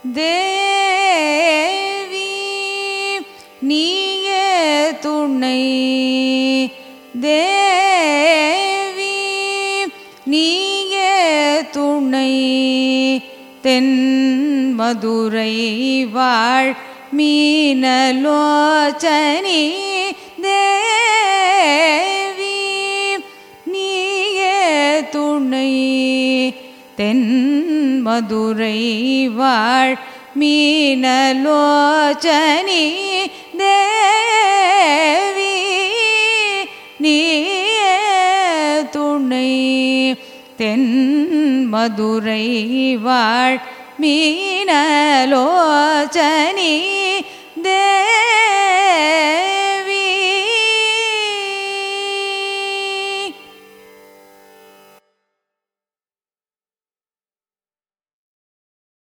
தேவி நீயே துணை தேவி நீயே துணை தென் மதுரை வாழ் மீனலோச்சனி தேவி நீயே துணை தென் மதுரை வாழ் மீனலோச்சனி தேவி நீயே துணை தென் மதுரை வாழ் மீனலோச்சனி